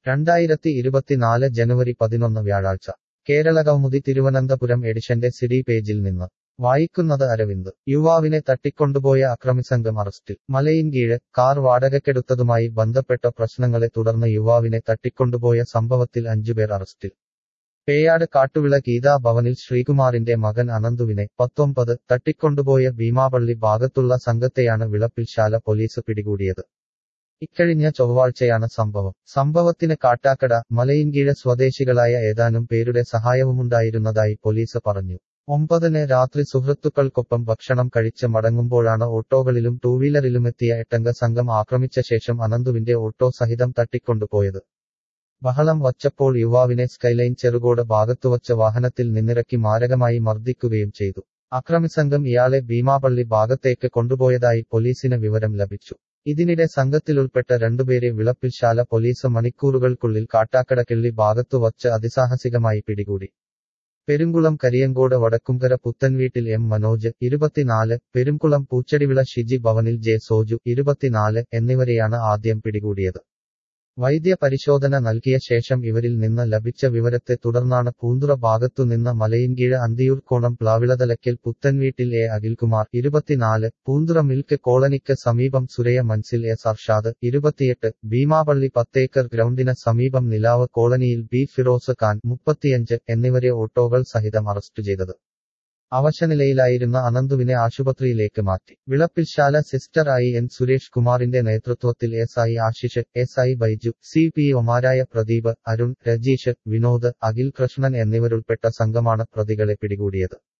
രണ്ടായിരത്തി ഇരുപത്തിനാല് ജനുവരി പതിനൊന്ന് വ്യാഴാഴ്ച കേരളകൗമുദി തിരുവനന്തപുരം എഡിഷന്റെ സിഡി പേജിൽ നിന്ന് വായിക്കുന്നത് അരവിന്ദ് യുവാവിനെ തട്ടിക്കൊണ്ടുപോയ അക്രമിസംഘം അറസ്റ്റിൽ മലയിൻകീഴ് കാർ വാടകയ്ക്കെടുത്തതുമായി ബന്ധപ്പെട്ട പ്രശ്നങ്ങളെ തുടർന്ന് യുവാവിനെ തട്ടിക്കൊണ്ടുപോയ സംഭവത്തിൽ അഞ്ചുപേർ അറസ്റ്റിൽ പേയാട് കാട്ടുവിള ഗീതാ ഭവനിൽ ശ്രീകുമാറിന്റെ മകൻ അനന്തുവിനെ പത്തൊമ്പത് തട്ടിക്കൊണ്ടുപോയ ഭീമാപള്ളി ഭാഗത്തുള്ള സംഘത്തെയാണ് വിളപ്പിൽശാല പോലീസ് പിടികൂടിയത് ഇക്കഴിഞ്ഞ ചൊവ്വാഴ്ചയാണ് സംഭവം സംഭവത്തിന് കാട്ടാക്കട മലയിൻകീഴ സ്വദേശികളായ ഏതാനും പേരുടെ സഹായവുമുണ്ടായിരുന്നതായി പോലീസ് പറഞ്ഞു ഒമ്പതിന് രാത്രി സുഹൃത്തുക്കൾക്കൊപ്പം ഭക്ഷണം കഴിച്ച് മടങ്ങുമ്പോഴാണ് ഓട്ടോകളിലും ടൂവീലറിലുമെത്തിയ എട്ടംഗ സംഘം ആക്രമിച്ച ശേഷം അനന്തുവിന്റെ ഓട്ടോ സഹിതം തട്ടിക്കൊണ്ടുപോയത് ബഹളം വച്ചപ്പോൾ യുവാവിനെ സ്കൈലൈൻ ചെറുകോട് ഭാഗത്തുവച്ച വാഹനത്തിൽ നിന്നിറക്കി മാരകമായി മർദ്ദിക്കുകയും ചെയ്തു അക്രമിസംഘം ഇയാളെ ഭീമാപള്ളി ഭാഗത്തേക്ക് കൊണ്ടുപോയതായി പോലീസിന് വിവരം ലഭിച്ചു ഇതിനിടെ സംഘത്തിലുൾപ്പെട്ട രണ്ടുപേരെ വിളപ്പിൽശാല പോലീസ് മണിക്കൂറുകൾക്കുള്ളിൽ കാട്ടാക്കട കിള്ളി ഭാഗത്തു വച്ച് അതിസാഹസികമായി പിടികൂടി പെരുങ്കുളം കരിയങ്കോട് വടക്കുംകര പുത്തൻവീട്ടിൽ എം മനോജ് ഇരുപത്തിനാല് പെരുംകുളം പൂച്ചടിവിള ഷിജി ഭവനിൽ ജെ സോജു ഇരുപത്തിനാല് എന്നിവരെയാണ് ആദ്യം പിടികൂടിയത് വൈദ്യ പരിശോധന നൽകിയ ശേഷം ഇവരിൽ നിന്ന് ലഭിച്ച വിവരത്തെ തുടർന്നാണ് പൂന്തുറ ഭാഗത്തു നിന്ന് മലയിൻകീഴ് അന്തിയൂർക്കോണം പ്ലാവിളതലയ്ക്കൽ പുത്തൻവീട്ടിൽ എ അഖിൽകുമാർ ഇരുപത്തിനാല് പൂന്തുറ മിൽക്ക് കോളനിക്ക് സമീപം സുരയ മൻസിൽ എസ് അർഷാദ് ഇരുപത്തിയെട്ട് ഭീമാപള്ളി പത്തേക്കർ ഗ്രൗണ്ടിന് സമീപം നിലാവ് കോളനിയിൽ ബി ഫിറോസ് ഖാൻ മുപ്പത്തിയഞ്ച് എന്നിവരെ ഓട്ടോകൾ സഹിതം അറസ്റ്റ് ചെയ്തത് അവശനിലയിലായിരുന്ന അനന്തുവിനെ ആശുപത്രിയിലേക്ക് മാറ്റി Vilappilsala sister I N Suresh കുമാറിന്റെ നേതൃത്വത്തിൽ S I Ashish S I Baiju C P ഒമാരായ പ്രദീപ് അരുൺ രജീഷ് വിനോദ് അഖിൽ കൃഷ്ണൻ എന്നിവരുൾപ്പെട്ട സംഘമാണ് പ്രതികളെ പിടികൂടിയത്